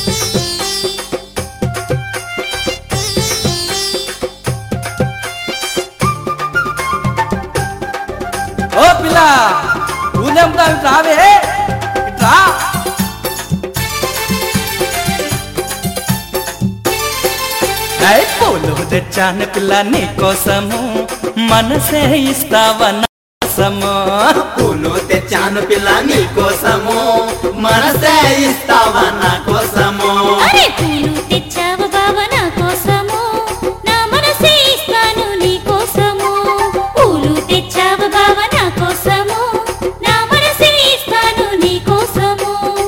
ఓ పిల్ల ఊదెంతా రావే ఇట్రా ఐ పూలు తెచ్చాను పిల్ల నీ కోసము మనసే ఇస్తావా నా కోసము పూలు తెచ్చాను పిల్ల నీ కోసము మనసే ఇస్తావా నా కోసము అరే పూలు తెచ్చావు బావ నా కోసము నా మనసే ఇస్తాను నీ కోసము పూలు తెచ్చావు బావ నా కోసము నా మనసే ఇస్తాను నీ కోసము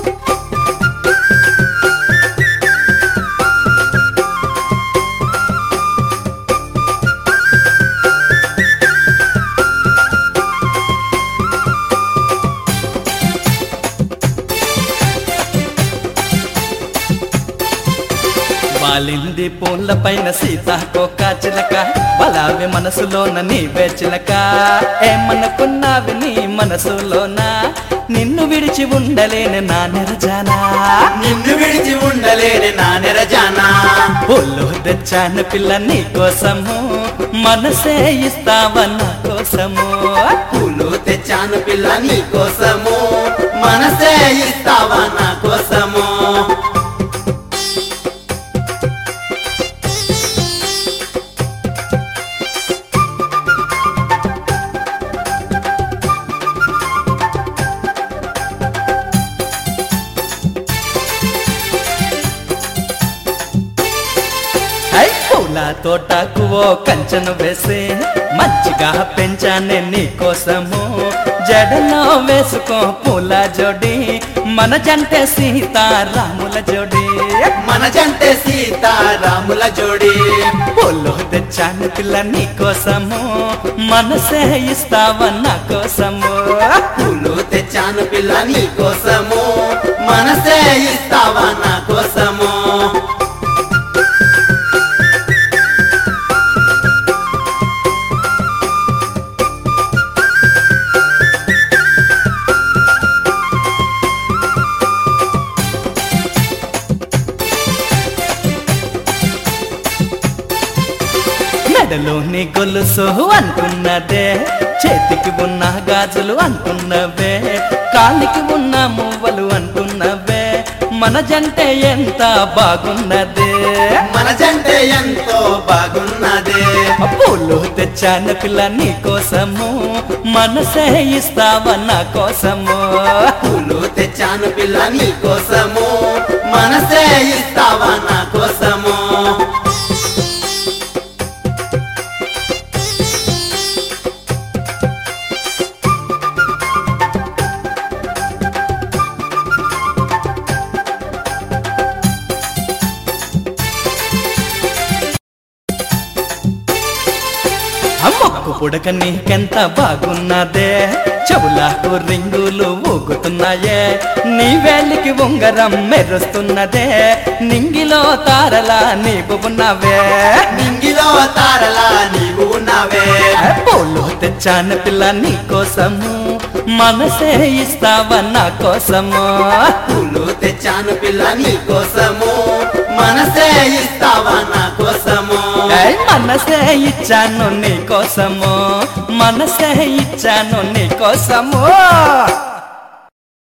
వాలింది పూల పైన సీతాకోక చిలక బలావి మనసులోన నీవే చిలక ఏమనుకున్నావి నీ మనసులోన నిన్ను విడిచి ఉండలేని నా నిరజానా నిన్ను విడిచి ఉండలేని నా నిరజానా పూలు తెచ్చాను పిల్ల నీ కోసము మనసే ఇస్తావా నా కోసము పూలు తెచ్చాను పిల్ల నీ కోసము మనసే ఇస్తావా నా కోసము ఐ పూల తోటకు ఓ కంచెను వేసి మంచిగా పెంచానే నీ కోసము జడలో వేసుకో పూల జోడి మన జంటే సీతారాముల జోడి మన జంటే సీతారాముల జోడి పూలు తెచ్చాను పిల్ల నీ కోసము మనసే ఇస్తావా నా కోసము పూలు తెచ్చాను పిల్ల నీ కోసము మనసే ఇస్తావా నా కోసము మెడలోని గొలుసు అంటున్నదే చేతికి ఉన్న గాజులు అంటున్నవే కాలికి ఉన్న మువ్వలు అంటున్నవే మన జంటే ఎంత బాగున్నదే మన జంటే ఎంతో బాగున్నదే పూలు తెచ్చాను పిల్ల నీ కోసము మనసే ఇస్తావా నా కోసము పూలు తెచ్చాను పిల్ల నీ కోసము మనసే ఇస్తావా నా కోసము అమ్మకు పుడక నీకెంత బాగున్నదే చెవులకు రింగులు ఊగుతున్నాయే నీ వేలికి ఉంగరం మెరుస్తున్నదే నింగిలో తారలా నీవు ఉన్నవే నింగిలో తారలా నీవు ఉన్నావే పూలు తెచ్చాను పిల్ల నీ కోసము మనసే ఇస్తావా నా కోసము పూలు తెచ్చాను పిల్ల నీ కోసము మనసే ఇస్తావా నా కోసము ఏయ్, మనసే ఇచ్చాను నీ కోసము మనసే ఇచ్చాను నీ కోసము